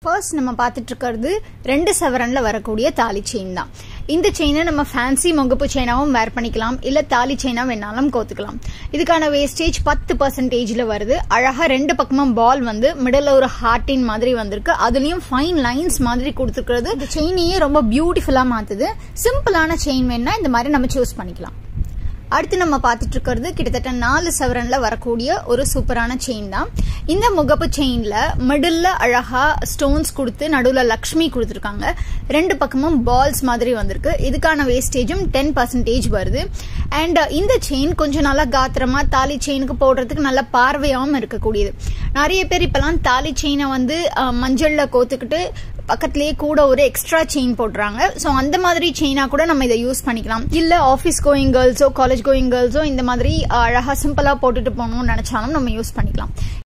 first நம்ம பார்த்துட்டு இருக்கிறது ரெண்டு சவரன்ல வரக்கூடிய தாலி செயின் தான் இந்த செயினை நம்ம ஃபேன்சி முகப்பு செயினாவும் வேர் பண்ணிக்கலாம் இல்ல தாலி செயினா வேணாலும் கோத்துக்கலாம் இதுக்கான வேஸ்டேஜ் பத்து பர்சன்டேஜ்ல வருது அழகா ரெண்டு பக்கமும் பால் வந்து மிடில் ஒரு ஹார்டின் மாதிரி வந்திருக்கு அதுலயும் ஃபைன் லைன்ஸ் மாதிரி கொடுத்துருக்கிறது இந்த செயினையே ரொம்ப பியூட்டிஃபுல்லா மாத்துது சிம்பிளான செயின் வேணா இந்த மாதிரி நம்ம சூஸ் பண்ணிக்கலாம் அடுத்து நம்ம பார்த்துட்டு இருக்கிறது கிட்டத்தட்ட நாலு சவரன்ல வரக்கூடிய ஒரு சூப்பரான செயின் தான் இந்த முகப்பு செயின்ல மிடில்ல அழகா ஸ்டோன்ஸ் கொடுத்து நடுவுல லக்ஷ்மி கொடுத்துருக்காங்க ரெண்டு பக்கமும் பால்ஸ் மாதிரி வந்திருக்கு இதுக்கான வேஸ்டேஜும் டென் பர்சன்டேஜ் வருது அண்ட் இந்த செயின் கொஞ்சம் நல்லா காத்திரமா தாலி செயினுக்கு போடுறதுக்கு நல்ல பார்வையாகவும் இருக்கக்கூடியது நிறைய பேர் இப்பெல்லாம் தாலி செயினை வந்து அஹ், மஞ்சள்ல கோத்துக்கிட்டு பக்கத்துலயே கூட ஒரு எக்ஸ்ட்ரா செயின் போடுறாங்க ஸோ அந்த மாதிரி செயினா கூட நம்ம இதை யூஸ் பண்ணிக்கலாம் இல்ல ஆஃபீஸ் கோயிங் கேர்ள்ஸோ காலேஜ் கோயிங் கேர்ள்ஸோ இந்த மாதிரி அஹ், அழகா சிம்பிளா போட்டுட்டு போகணும்னு நினைச்சாலும் நம்ம யூஸ் பண்ணிக்கலாம்